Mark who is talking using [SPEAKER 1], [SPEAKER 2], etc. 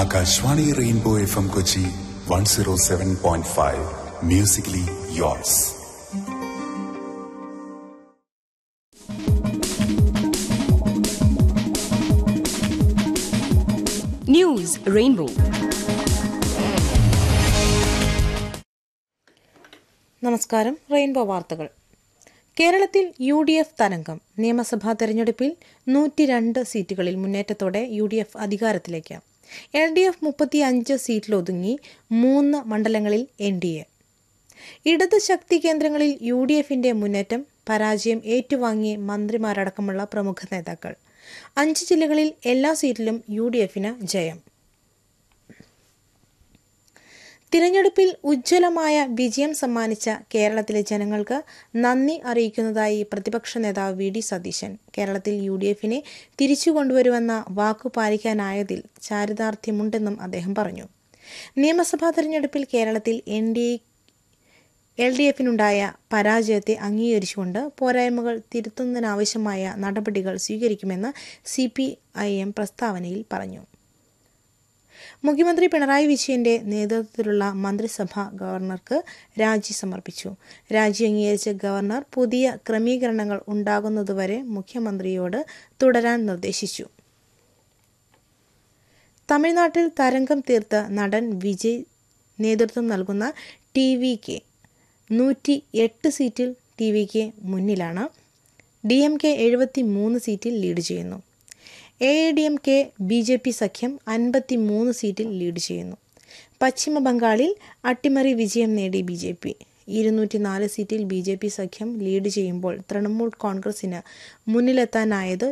[SPEAKER 1] Akashvani rainbow F M Kochi one zero seven point five musically yours
[SPEAKER 2] News Rainbow.
[SPEAKER 3] നമസ്കാരം rainbow വാർത്തകൾ കേരളത്തിൽ U D F തരംഗം നിയമസഭാ തെരഞ്ഞെടുപ്പിൽ നൂറ്റി രണ്ട് സീറ്റുകളിൽ മുന്നേറ്റത്തോടെ യു ഡി എഫ് അധികാരത്തിലേക്ക് എൽ ഡി എഫ് മുപ്പത്തി അഞ്ച് സീറ്റിലൊതുങ്ങി മൂന്ന് മണ്ഡലങ്ങളിൽ എൻ ഡി എ ഇടത് ശക്തി കേന്ദ്രങ്ങളിൽ യു ഡി എഫിന്റെ മുന്നേറ്റം പരാജയം ഏറ്റുവാങ്ങി മന്ത്രിമാരടക്കമുള്ള പ്രമുഖ നേതാക്കൾ അഞ്ച് ജില്ലകളിൽ എല്ലാ സീറ്റിലും യു ഡി എഫിന് ജയം തിരഞ്ഞെടുപ്പിൽ ഉജ്ജ്വലമായ വിജയം സമ്മാനിച്ച കേരളത്തിലെ ജനങ്ങൾക്ക് നന്ദി അറിയിക്കുന്നതായി പ്രതിപക്ഷ നേതാവ് വി ഡി സതീശൻ കേരളത്തിൽ യു ഡി എഫിനെ തിരിച്ചു കൊണ്ടുവരുമെന്ന വാക്കു പാലിക്കാനായതിൽ ചാരിതാർത്ഥ്യമുണ്ടെന്നും അദ്ദേഹം പറഞ്ഞു നിയമസഭാ തെരഞ്ഞെടുപ്പിൽ കേരളത്തിൽ എൻ ഡി എൽ ഡി എഫിനുണ്ടായ പരാജയത്തെ അംഗീകരിച്ചുകൊണ്ട് പോരായ്മകൾ തിരുത്തുന്നതിനാവശ്യമായ നടപടികൾ സ്വീകരിക്കുമെന്ന് സി പി ഐ എം പ്രസ്താവനയിൽ പറഞ്ഞു മുഖ്യമന്ത്രി പിണറായി വിജയന്റെ നേതൃത്വത്തിലുള്ള മന്ത്രിസഭ ഗവർണർക്ക് രാജി സമർപ്പിച്ചു രാജി അംഗീകരിച്ച ഗവർണർ പുതിയ ക്രമീകരണങ്ങൾ ഉണ്ടാകുന്നതുവരെ മുഖ്യമന്ത്രിയോട് തുടരാൻ നിർദ്ദേശിച്ചു തമിഴ്നാട്ടിൽ തരംഗം തീർത്ത നടൻ വിജയ് നേതൃത്വം നൽകുന്ന ടി വി കെ നൂറ്റി എട്ട് സീറ്റിൽ ടി വി കെ മുന്നിലാണ് ഡി എം കെ എഴുപത്തി മൂന്ന് സീറ്റിൽ ലീഡ് ചെയ്യുന്നു A I D M K B J P സഖ്യം അൻപത്തി മൂന്ന് സീറ്റിൽ ലീഡ് ചെയ്യുന്നു പശ്ചിമ ബംഗാളിൽ അട്ടിമറി വിജയം നേടി ബി ജെ പി ഇരുന്നൂറ്റി നാല് സീറ്റിൽ ബി ജെ പി സഖ്യം ലീഡ് ചെയ്യുമ്പോൾ തൃണമൂൽ കോൺഗ്രസിന് മുന്നിലെത്താനായത്